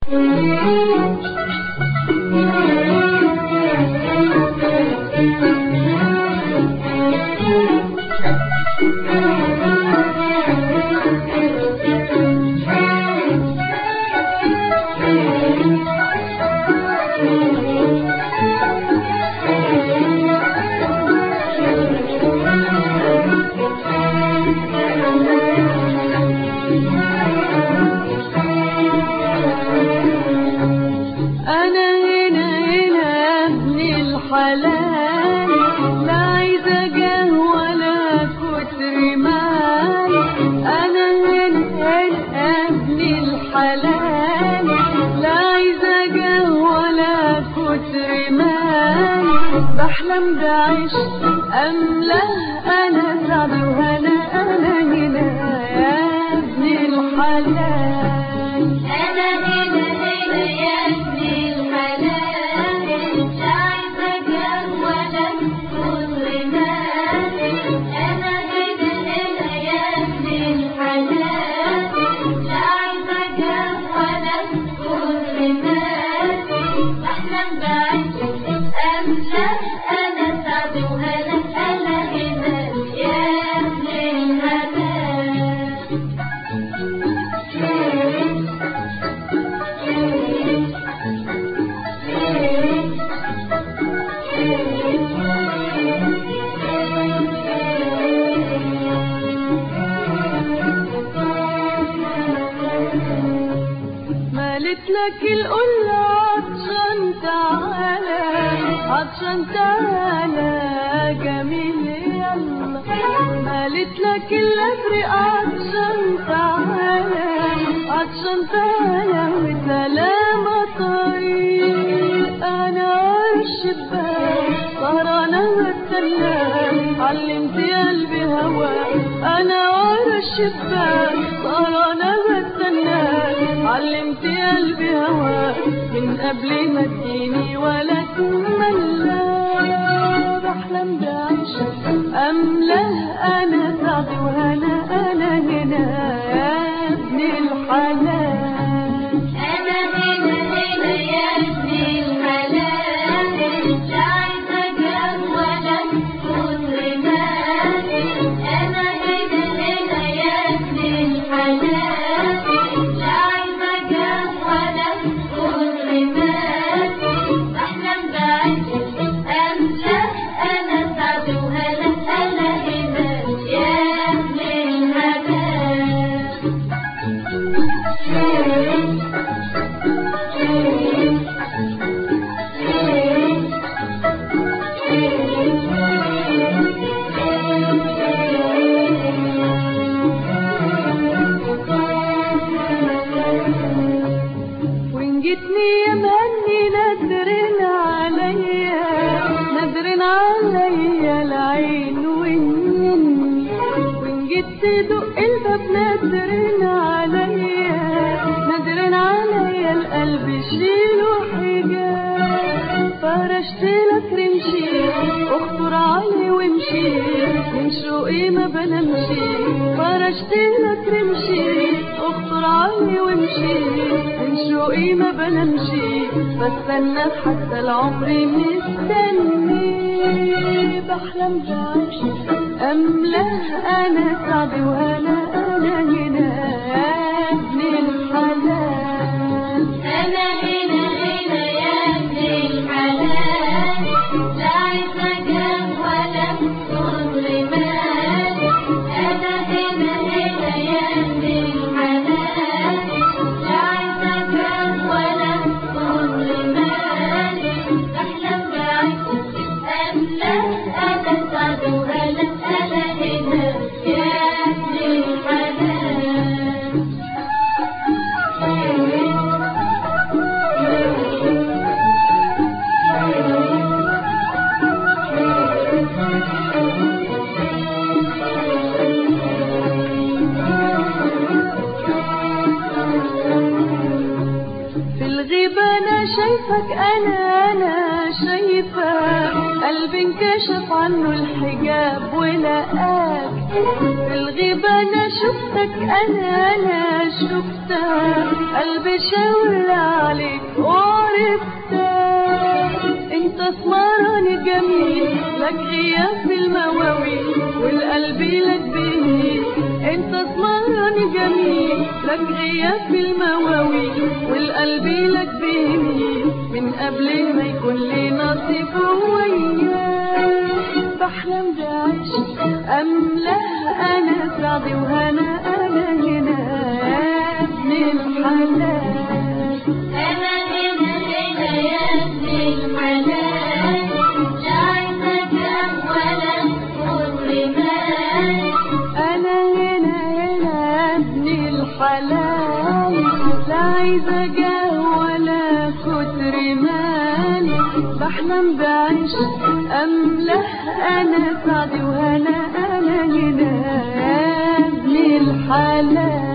انا هنا هنا يا ابن الحلال لا عايزه جاه ولا كتر مال انا هنا هنا يا ابن الحلال لا عايزه جاه ولا كتر مال بحلم بعيش املاه انا سعد وهنا انا هنا يا ابن الحلال أنا هنا هنا يا ابن الحلال لا عايزة جاه ولا كتر مال أنا هنا هنا يا ابن الحلال لا عايزة جاه ولا كتر مال أحلم بعيش أملاه أنا سعد وهلا أنا هنا يا ابن الحلال مالت لك القلة عطشان تعالى عطشان تعالى جميل يلا مالت لك الأبرق عطشان تعالى عطشان تعالى وسلامة طريق أنا الشباك سهرانة والسلام علمت قلبي هوا أنا ورا الشباك سهرانة والسلام علمت قلبي هوا من قبل ما تجيني ولا تملى بحلم بعيشك أملاه أنا سعد وهنا أنا هنا يا ابن الحلال أنا هنا هنا يا ابن الحلال لا عايزة جاه ولا كتر مال أنا هنا هنا يا ابن الحلال لا عايزة جاه ولا كتر مال بحلم بعيش أملاه أنا سعد وهلا أنا هنا يا ابن الحلال وإن جيتني يا مهني نادرين عليا نادرين عليا العين والنني وإن جيت تدق الباب نادرين عليا نادرين عليا القلب شيله حجاب فرشت لك رمشي اخطر علي وامشي من شوقي ما بنمشي فرشت لك رمشي اخطر علي وامشي من شوقي ما بنمشي بستنى حتى العمر مستني بحلم بعيش املاه انا سعد وهلا انا هنا يا ابن الحلال أنا هنا هنا يا ابن الحلال لا عايزة جاه ولا كتر مال أنا هنا هنا يا ابن الحلال لا عايزة جاه ولا كتر مال أحلم بعيش أملاه أنا سعد وهلا أنا هنا يا ابن الحلال في الغيبة أنا شايفك أنا أنا شايفة قلبي انكشف عنه الحجاب ولقاك في الغيبة أنا شفتك أنا أنا شفتك قلبي شاور عرفتك انت اسمراني جميل لك غياب في المواويل والقلب لك بهيل انت اسمراني جميل لك غياب في المواويل والقلب لك بهيل من قبل ما يكون لي نصيب وياك بحلم بعيش املاه انا سعدي وهنا انا هنا يا ابن الحلال أنا هنا هنا يا ابن الحلال لا عايزة جاه ولا كتر مال انا هنا هنا يا ابن الحلال لا عايزه جاه ولا كتر مال بحلم بعيش املاه انا سعدي وهنا انا هنا يا ابن الحلال